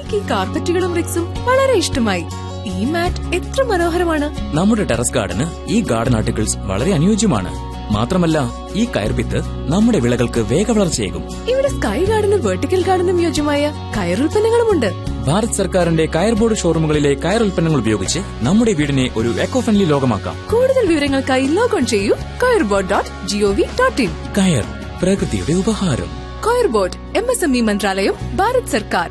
എനിക്ക് ഈ കാർപ്പറ്റുകളും റിക്സും വളരെ ഇഷ്ടമായി ഈ മാറ്റ് എത്ര മനോഹരമാണ് നമ്മുടെ ടെറസ് ഗാർഡന് ഈ ഗാർഡൻ ആർട്ടിക്കിൾസ് വളരെ അനുയോജ്യമാണ് മാത്രമല്ല ഈ കയർവിത്ത് നമ്മുടെ വിളകൾക്ക് വേഗവളർച്ചയേകും ഇവിടെ സ്കൈ ഗാർഡനും വെർട്ടിക്കൽ ഗാർഡനും യോജ്യമായ കയറുൽപ്പന്നങ്ങളുമുണ്ട് ഭാരത് സർക്കാരിന്റെ കയർ ബോർഡ് ഷോറൂമുകളിലെ കയർ ഉൽപ്പന്നങ്ങൾ ഉപയോഗിച്ച് നമ്മുടെ വീടിനെ ഒരു എക്കോ ഫ്രണ്ട്ലി ലോകമാക്കാം കൂടുതൽ വിവരങ്ങൾക്കായി ലോഗോൺ ചെയ്യൂ coir board dot gov dot in coir പ്രകൃതിയുടെ ഉപഹാരം coir board M S M E മന്ത്രാലയം ഭാരത് സർക്കാർ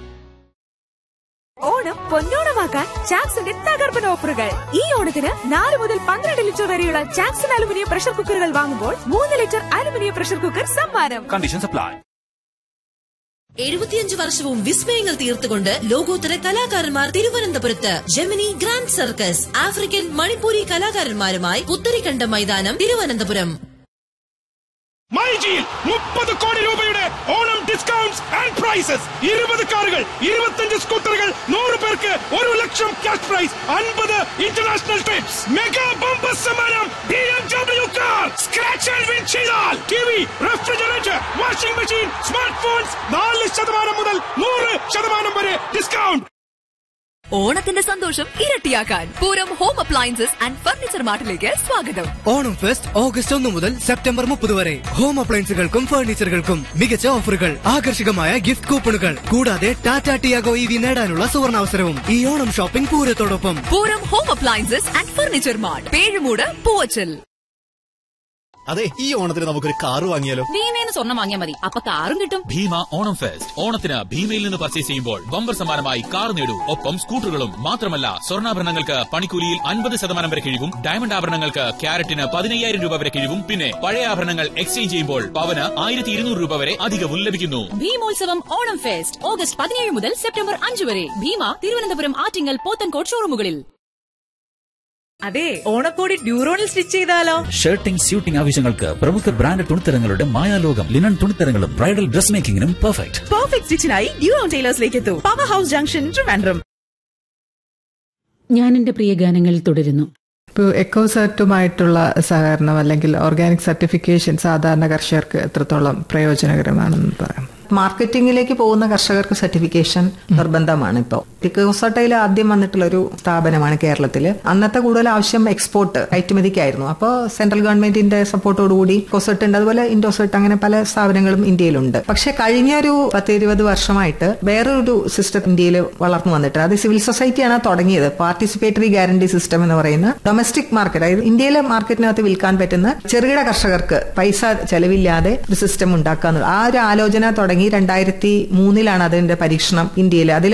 ഓണം പൊന്നോണമാക്കാൻ ചാക്സിന്റെ തകർപ്പൻ ഓഫറുകൾ ഈ ഓണത്തിന് നാല് മുതൽ പന്ത്രണ്ട് ലിറ്റർ വരെയുള്ള ചാക്സൺ അലുമിനിയം പ്രഷർ കുക്കറുകൾ വാങ്ങുമ്പോൾ മൂന്ന് ലിറ്റർ അലുമിനിയം പ്രഷർ കുക്കർ സമ്മാനം Conditions apply. എഴുപത്തിയഞ്ച് വർഷവും വിസ്മയങ്ങൾ തീർത്തുകൊണ്ട് ലോകോത്തര കലാകാരന്മാർ തിരുവനന്തപുരത്ത് Gemini grand circus African Manipuri കലാകാരന്മാരുമായി പുത്തരിക്കണ്ട മൈതാനം തിരുവനന്തപുരം മൈജിയിൽ മുപ്പത് കോടി രൂപയുടെ ഓണം ഡിസ്കൗണ്ട്സ് ആൻഡ് പ്രൈസസ് ഇരുപത് കാറുകൾ ഇരുപത്തഞ്ച് സ്കൂട്ടറുകൾ നൂറ് പേർക്ക് ഒരു ലക്ഷം ക്യാഷ് പ്രൈസ് അൻപത് ഇന്റർനാഷണൽ ട്രിപ്സ് മെഗാ ബമ്പർ സമ്മാനം B M W car scratch and win ചെയ്താൽ T V refrigerator washing machine smart phones നാല് ശതമാനം മുതൽ നൂറ് ശതമാനം വരെ ഡിസ്കൗണ്ട് ഓണത്തിന്റെ സന്തോഷം ഇരട്ടിയാക്കാൻ Pooram home appliances and furniture മാർട്ടിലേക്ക് സ്വാഗതം ഓണം ഫെസ്റ്റ് ഓഗസ്റ്റ് ഒന്ന് മുതൽ സെപ്റ്റംബർ മുപ്പത് വരെ ഹോം അപ്ലയൻസുകൾക്കും ഫർണിച്ചറുകൾക്കും മികച്ച ഓഫറുകൾ ആകർഷകമായ ഗിഫ്റ്റ് കൂപ്പണുകൾ കൂടാതെ ടാറ്റ ടിയാഗോ ഇ വി നേടാനുള്ള സുവർണാവസരവും ഈ ഓണം ഷോപ്പിംഗ് പൂരത്തോടൊപ്പം Pooram home appliances and furniture mart Pezhumoodu Poovachal അതെ ഈ ഓണത്തിന് നമുക്കൊരു കാറ് വാങ്ങിയാലോ ഭീമേന്ന് സ്വർണ്ണം വാങ്ങിയാൽ മതി അപ്പൊ കാറും കിട്ടും ഭീമ ഓണം ഫെസ്റ്റ് ഓണത്തിന് ഭീമയിൽ നിന്ന് പർച്ചേസ് ചെയ്യുമ്പോൾ ബമ്പർ സമ്മാനമായി കാർ നേടൂ ഒപ്പം സ്കൂട്ടറുകളും മാത്രമല്ല സ്വർണ്ണാഭരണങ്ങൾക്ക് പണിക്കൂലിയിൽ അൻപത് ശതമാനം വരെ കിഴിവും ഡയമണ്ട് ആഭരണങ്ങൾക്ക് ക്യാരറ്റിന് പതിനയ്യായിരം രൂപ വരെ കിഴിവും പിന്നെ പഴയ ആഭരണങ്ങൾ എക്സ്ചേഞ്ച് ചെയ്യുമ്പോൾ പവന് ആയിരത്തി ഇരുന്നൂറ് രൂപ വരെ അധികവും ലഭിക്കുന്നു ഭീമോത്സവം ഓണം ഫെസ്റ്റ് ഓഗസ്റ്റ് പതിനേഴ് മുതൽ സെപ്റ്റംബർ അഞ്ച് വരെ ഭീമ തിരുവനന്തപുരം ആറ്റിങ്ങൽ പോത്തൻകോട് ഷോറൂമുകളിൽ അതെ ഓണക്കോടി ഡ്യൂറോണിൽ സ്റ്റിച്ച് ചെയ്താലോ ഷർട്ടിംഗ് സ്യൂട്ടിംഗ് ആവശ്യങ്ങൾക്ക് പ്രമുഖ ബ്രാൻഡ് തുണിത്തരങ്ങളുടെ മായാലോകം ലിനൻ തുണിത്തരങ്ങളും ബ്രൈഡൽ ഡ്രസ് മേക്കിംഗിനും പെർഫെക്റ്റ് പെർഫെക്റ്റ് സ്റ്റിച്ചിനായി ഡ്യൂറോൺ ടൈലേഴ്സിലേക്ക് എത്തൂ പവർ ഹൗസ് ജംഗ്ഷൻ ട്രിവാൻഡ്രം ഞാൻ എന്റെ പ്രിയ ഗാനങ്ങൾ തുടരുന്നു ഇപ്പോൾ എക്കോസെറ്റുമായിട്ടുള്ള സഹകരണം അല്ലെങ്കിൽ ഓർഗാനിക് സർട്ടിഫിക്കേഷൻ സാധാരണ കർഷകർക്ക് എത്രത്തോളം പ്രയോജനകരമാണെന്ന് പറയാം മാർക്കറ്റിംഗിലേക്ക് പോകുന്ന കർഷകർക്ക് സർട്ടിഫിക്കേഷൻ നിർബന്ധമാണ് ഇപ്പോൾ ടിക്കോസട്ടയിൽ ആദ്യം വന്നിട്ടുള്ള ഒരു സ്ഥാപനമാണ് കേരളത്തിൽ അന്നത്തെ കൂടുതൽ ആവശ്യം എക്സ്പോർട്ട് കയറ്റുമതിക്കായിരുന്നു അപ്പോൾ സെൻട്രൽ ഗവൺമെന്റിന്റെ സപ്പോർട്ടോടുകൂടി കോസെട്ടുണ്ട് അതുപോലെ ഇൻഡോസെട്ട് അങ്ങനെ പല സ്ഥാപനങ്ങളും ഇന്ത്യയിലുണ്ട് പക്ഷെ കഴിഞ്ഞ ഒരു പത്ത് ഇരുപത് വർഷമായിട്ട് വേറൊരു സിസ്റ്റം ഇന്ത്യയിൽ വളർന്നു വന്നിട്ട് അത് സിവിൽ സൊസൈറ്റിയാണ് തുടങ്ങിയത് പാർട്ടിസിപ്പേറ്ററി ഗ്യാരണ്ടി സിസ്റ്റം എന്ന് പറയുന്ന ഡൊമസ്റ്റിക് മാർക്കറ്റ് അതായത് ഇന്ത്യയിലെ മാർക്കറ്റിനകത്ത് വിൽക്കാൻ പറ്റുന്ന ചെറുകിട കർഷകർക്ക് പൈസ ചെലവില്ലാതെ ഒരു സിസ്റ്റം ഉണ്ടാക്കുക എന്നുള്ളത് ആ ഒരു ആലോചന തുടങ്ങി രണ്ടായിരത്തി മൂന്നിലാണ് അതിന്റെ പരീക്ഷണം ഇന്ത്യയിൽ അതിൽ